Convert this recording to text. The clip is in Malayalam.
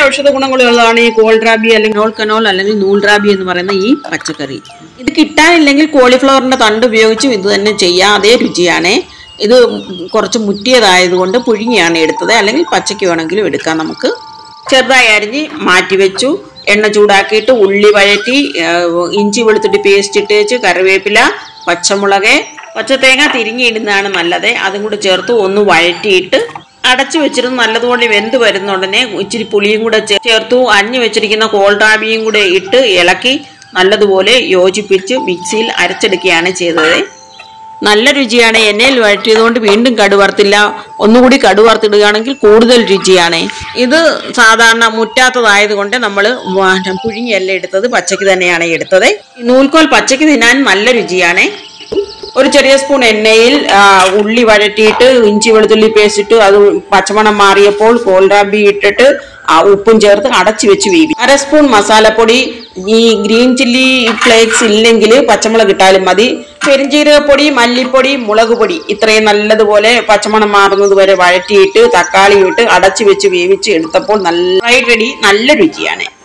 ഔഷധ ഗുണങ്ങളുള്ളതാണ് ഈ കോൾഡ്രാബി അല്ലെങ്കിൽ നോൾ കനോൾ അല്ലെങ്കിൽ നൂൽറാബി എന്ന് പറയുന്ന ഈ പച്ചക്കറി ഇത് കിട്ടാനില്ലെങ്കിൽ കോളിഫ്ലവറിന്റെ തണ്ട് ഉപയോഗിച്ചും ഇത് തന്നെ ചെയ്യാം അതേ രുചിയാണ് ഇത് കുറച്ച് മുറ്റിയതായതുകൊണ്ട് പുഴുങ്ങിയാണ് എടുത്തത് അല്ലെങ്കിൽ പച്ചയ്ക്ക് വേണമെങ്കിലും എടുക്കാം നമുക്ക് ചെറുതായി അരിഞ്ഞ് മാറ്റി വെച്ചു എണ്ണ ചൂടാക്കിയിട്ട് ഉള്ളി വഴറ്റി ആ, ഇഞ്ചി വെളുത്തുള്ളി പേസ്റ്റ് ഇട്ട് വെച്ച് കറിവേപ്പില പച്ചമുളക് പച്ചത്തേങ്ങ തിരിങ്ങിയിടുന്നതാണ് നല്ലത് അതും കൂടെ ചേർത്ത് ഒന്ന് വഴറ്റിയിട്ട് അടച്ചു വെച്ചിരുന്ന് നല്ലതുപോലെ വെന്ത് വരുന്ന ഉടനെ ഇച്ചിരി പുളിയും കൂടെ ചേ- ചേർത്തു അരിഞ്ഞു വെച്ചിരിക്കുന്ന കോൾഡാബിയും കൂടെ ഇട്ട് ഇളക്കി നല്ലതുപോലെ യോജിപ്പിച്ച് മിക്സിയിൽ അരച്ചെടുക്കുകയാണ് ചെയ്തത് നല്ല രുചിയാണ് എണ്ണയിൽ വഴറ്റിയതുകൊണ്ട് വീണ്ടും കടുവറുത്തില്ല ഒന്നുകൂടി കടുവറുത്തിടുകയാണെങ്കിൽ കൂടുതൽ രുചിയാണ് ഇത് സാധാരണ മുറ്റാത്തതായതുകൊണ്ട് നമ്മൾ പുഴുങ്ങിയല്ല എടുത്തത് പച്ചയ്ക്ക് തന്നെയാണ് എടുത്തത് ഈ നൂൽക്കോൽ പച്ചയ്ക്ക് തിന്നാൻ നല്ല രുചിയാണ് ഒരു ചെറിയ സ്പൂൺ എണ്ണയിൽ ആ, ഉള്ളി വഴറ്റിയിട്ട് ഇഞ്ചി വെളുത്തുള്ളി പേസ്റ്റ് ഇട്ട് അത് പച്ചമണം മാറിയപ്പോൾ കോൾറാബി ഇട്ടിട്ട് ആ ഉപ്പും ചേർത്ത് അടച്ചു വെച്ച് വേവി അര സ്പൂൺ മസാലപ്പൊടി ഈ ഗ്രീൻ ചില്ലി ഫ്ലേക്സ് ഇല്ലെങ്കിൽ പച്ചമുളക് ഇട്ടാലും മതി പെരിഞ്ജീരകപ്പൊടി മല്ലിപ്പൊടി മുളക് പൊടി ഇത്രയും നല്ലതുപോലെ പച്ചമണം മാറുന്നത് വരെ വഴറ്റിയിട്ട് തക്കാളി ഇട്ട് അടച്ചു വെച്ച് വേവിച്ച് എടുത്തപ്പോൾ നല്ല ഫ്രൈഡ് റെഡി നല്ല രുചിയാണ്